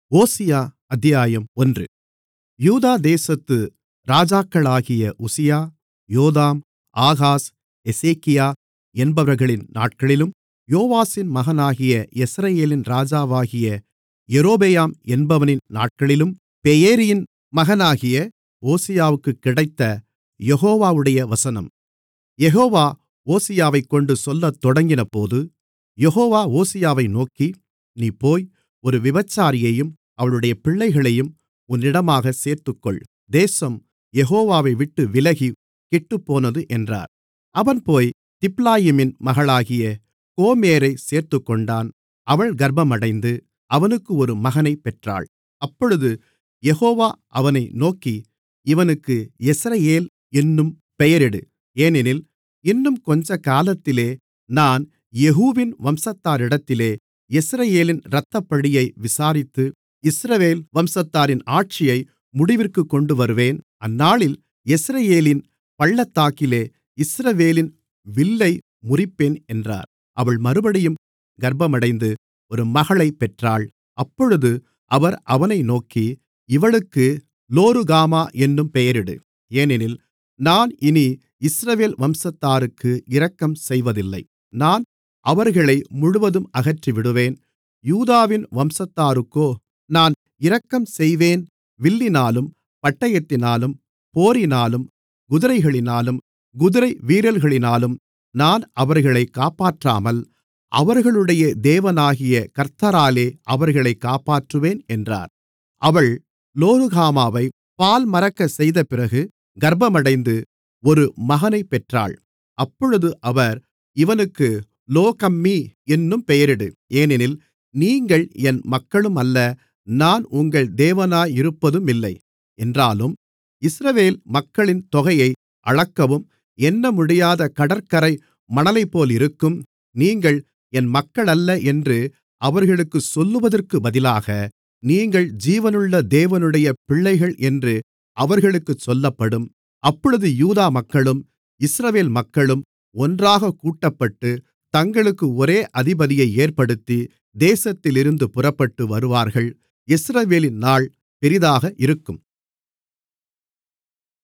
ஓசியா அத்தியாயம் ஒன்று யூதா தேசத்து ராஜாக்களாகிய உசியா யோதாம் ஆகாஸ் எசேக்கியா என்பவர்களின் நாட்களிலும் யோவாசின் மகனாகிய யெஸ்ரயேலின் ராஜாவாகிய யெரொபெயாம் என்பவனின் நாட்களிலும் பெயேரியின் மகனாகிய ஓசியாவுக்குக் கிடைத்த யெகோவாவுடைய வசனம் யெகோவா ஓசியாவைக்கொண்டு சொல்லத் தொடங்கினபோது யெகோவா ஓசியாவை நோக்கி நீ போய் ஒரு விபச்சாரியையும் அவளுடைய பிள்ளைகளையும் உன்னிடமாகச் சேர்த்துக்கொள் தேசம் யெகோவாவை விட்டு விலகிக் கெட்டுப்போனது என்றார் அவன் போய் திப்லாயிமின் மகளாகிய கோமேரைச் சேர்த்துக்கொண்டான் அவள் கர்ப்பமடைந்து அவனுக்கு ஒரு மகனைப் பெற்றாள் அப்பொழுது யெகோவா அவனை நோக்கி இவனுக்கு யெஸ்ரயேல் என்னும் பெயரிடு ஏனெனில் இன்னும் கொஞ்சக்காலத்திலே நான் யெகூவின் வம்சத்தாரிடத்திலே யெஸ்ரயேலின் இரத்தப்பழியை விசாரித்து இஸ்ரவேல் வம்சத்தாரின் ஆட்சியை முடிவிற்குக் கொண்டுவருவேன் அந்நாளில் யெஸ்ரயேலின் பள்ளத்தாக்கிலே இஸ்ரவேலின் வில்லை முறிப்பேன் என்றார் அவள் மறுபடியும் கர்ப்பமடைந்து ஒரு மகளைப் பெற்றாள் அப்பொழுது அவர் அவனை நோக்கி இவளுக்கு லோருகாமா என்னும் பெயரிடு ஏனெனில் நான் இனி இஸ்ரவேல் வம்சத்தாருக்கு இரக்கம் செய்வதில்லை நான் அவர்களை முழுவதும் அகற்றிவிடுவேன் யூதாவின் வம்சத்தாருக்கோ நான் இரக்கம் செய்வேன் வில்லினாலும் பட்டயத்தினாலும் போரினாலும் குதிரைகளினாலும் குதிரை வீரர்களினாலும் நான் அவர்களைக் காப்பாற்றாமல் அவர்களுடைய தேவனாகிய கர்த்தராலே அவர்களைக் காப்பாற்றுவேன் என்றார் அவள் லோருகாமாவைப் பால்மறக்கச் செய்தபிறகு கர்ப்பமடைந்து ஒரு மகனைப் பெற்றாள் அப்பொழுது அவர் இவனுக்கு லோகம்மி என்னும் பெயரிடு ஏனெனில் நீங்கள் என் மக்களுமல்ல நான் உங்கள் தேவனாயிருப்பதுமில்லை என்றாலும் இஸ்ரவேல் மக்களின் தொகையை அளக்கவும் எண்ணமுடியாத கடற்கரை மணலைப்போலிருக்கும் நீங்கள் என் மக்களல்ல என்று அவர்களுக்குச் சொல்லுவதற்குப் பதிலாக நீங்கள் ஜீவனுள்ள தேவனுடைய பிள்ளைகள் என்று அவர்களுக்குச் சொல்லப்படும் அப்பொழுது யூதா மக்களும் இஸ்ரவேல் மக்களும் ஒன்றாகக் கூட்டப்பட்டு தங்களுக்கு ஒரே அதிபதியை ஏற்படுத்தி தேசத்திலிருந்து புறப்பட்டு வருவார்கள் இஸ்ரவேலின் நாள் பெரிதாக இருக்கும்